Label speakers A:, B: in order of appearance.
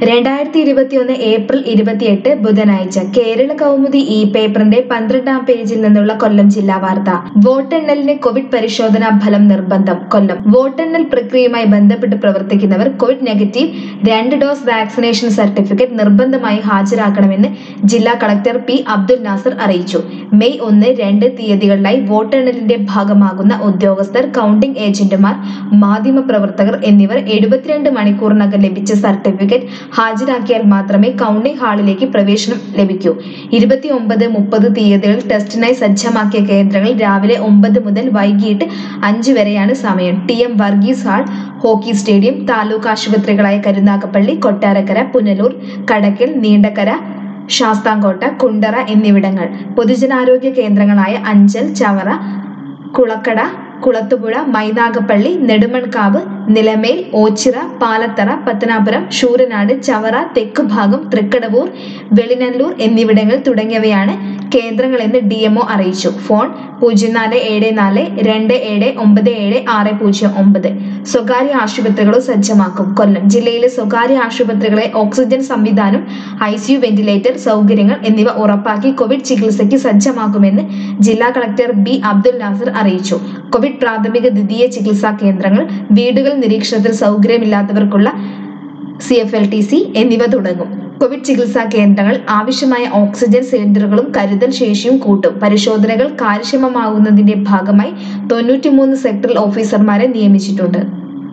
A: രണ്ടായിരത്തി ഇരുപത്തിയൊന്ന് ഏപ്രിൽ ഇരുപത്തിയെട്ട് ബുധനാഴ്ച കേരള കൗമുദി ഇ പേപ്പറിന്റെ പന്ത്രണ്ടാം പേജിൽ നിന്നുള്ള കൊല്ലം ജില്ലാ വാർത്ത വോട്ടെണ്ണലിന് കോവിഡ് പരിശോധനാ ഫലം നിർബന്ധം കൊല്ലം വോട്ടെണ്ണൽ പ്രക്രിയയുമായി ബന്ധപ്പെട്ട് പ്രവർത്തിക്കുന്നവർ കോവിഡ് നെഗറ്റീവ് രണ്ട് ഡോസ് വാക്സിനേഷൻ സർട്ടിഫിക്കറ്റ് നിർബന്ധമായി ഹാജരാക്കണമെന്ന് ജില്ലാ കളക്ടർ പി അബ്ദുൽ നാസർ അറിയിച്ചു മെയ് ഒന്ന് രണ്ട് തീയതികളിലായി വോട്ടെണ്ണലിന്റെ ഭാഗമാകുന്ന ഉദ്യോഗസ്ഥർ കൗണ്ടിംഗ് ഏജന്റുമാർ മാധ്യമപ്രവർത്തകർ എന്നിവർ എഴുപത്തിരണ്ട് മണിക്കൂറിനകം ലഭിച്ച സർട്ടിഫിക്കറ്റ് ഹാജരാക്കിയാൽ മാത്രമേ കൗണ്ടിംഗ് ഹാളിലേക്ക് പ്രവേശനം ലഭിക്കൂ ഇരുപത്തിയൊമ്പത് മുപ്പത് തീയതികളിൽ ടെസ്റ്റിനായി സജ്ജമാക്കിയ കേന്ദ്രങ്ങൾ രാവിലെ ഒമ്പത് മുതൽ വൈകിട്ട് അഞ്ച് വരെയാണ് സമയം T M Varghese hall hockey stadium taluk ആശുപത്രികളായ കരുനാഗപ്പള്ളി കൊട്ടാരക്കര പുനലൂർ കടക്കൽ നീണ്ടകര ശാസ്താംകോട്ട കുണ്ടറ എന്നിവിടങ്ങൾ പൊതുജനാരോഗ്യ കേന്ദ്രങ്ങളായ അഞ്ചൽ ചവറ കുളക്കട കുളത്തുപുഴ മൈനാഗപ്പള്ളി നെടുമൺകാവ് നിലമേൽ ഓച്ചിറ പാലത്തറ പത്തനാപുരം ശൂരനാട് ചവറ തെക്കുഭാഗം തൃക്കടവൂർ വെളിനല്ലൂർ എന്നിവിടങ്ങൾ തുടങ്ങിയവയാണ് കേന്ദ്രങ്ങളെന്ന് ഡി എംഒ അറിയിച്ചു ഫോൺ പൂജ്യം നാല് ഏഴ് നാല് രണ്ട് ഏഴ് ഒമ്പത് ഏഴ് ആറ് പൂജ്യം ഒമ്പത് സ്വകാര്യ ആശുപത്രികളും സജ്ജമാക്കും കൊല്ലം ജില്ലയിലെ സ്വകാര്യ ആശുപത്രികളെ ഓക്സിജൻ സംവിധാനം ഐ സി യു വെന്റിലേറ്റർ സൗകര്യങ്ങൾ എന്നിവ ഉറപ്പാക്കി കോവിഡ് ചികിത്സയ്ക്ക് സജ്ജമാക്കുമെന്ന് ജില്ലാ കളക്ടർ ബി അബ്ദുൽ നാസർ അറിയിച്ചു കോവിഡ് പ്രാഥമിക ദ്വിതീയ ചികിത്സാ കേന്ദ്രങ്ങൾ വീടുകൾ നിരീക്ഷണത്തിൽ സൗകര്യമില്ലാത്തവർക്കുള്ള C F L T C എന്നിവ തുടങ്ങും കോവിഡ് ചികിത്സാ കേന്ദ്രങ്ങൾ ആവശ്യമായ ഓക്സിജൻ സിലിണ്ടറുകളും കരുതൽ ശേഷിയും കൂട്ടും പരിശോധനകൾ കാര്യക്ഷമമാകുന്നതിന്റെ ഭാഗമായി തൊണ്ണൂറ്റിമൂന്ന് സെക്ടറൽ ഓഫീസർമാരെ നിയമിച്ചിട്ടുണ്ട്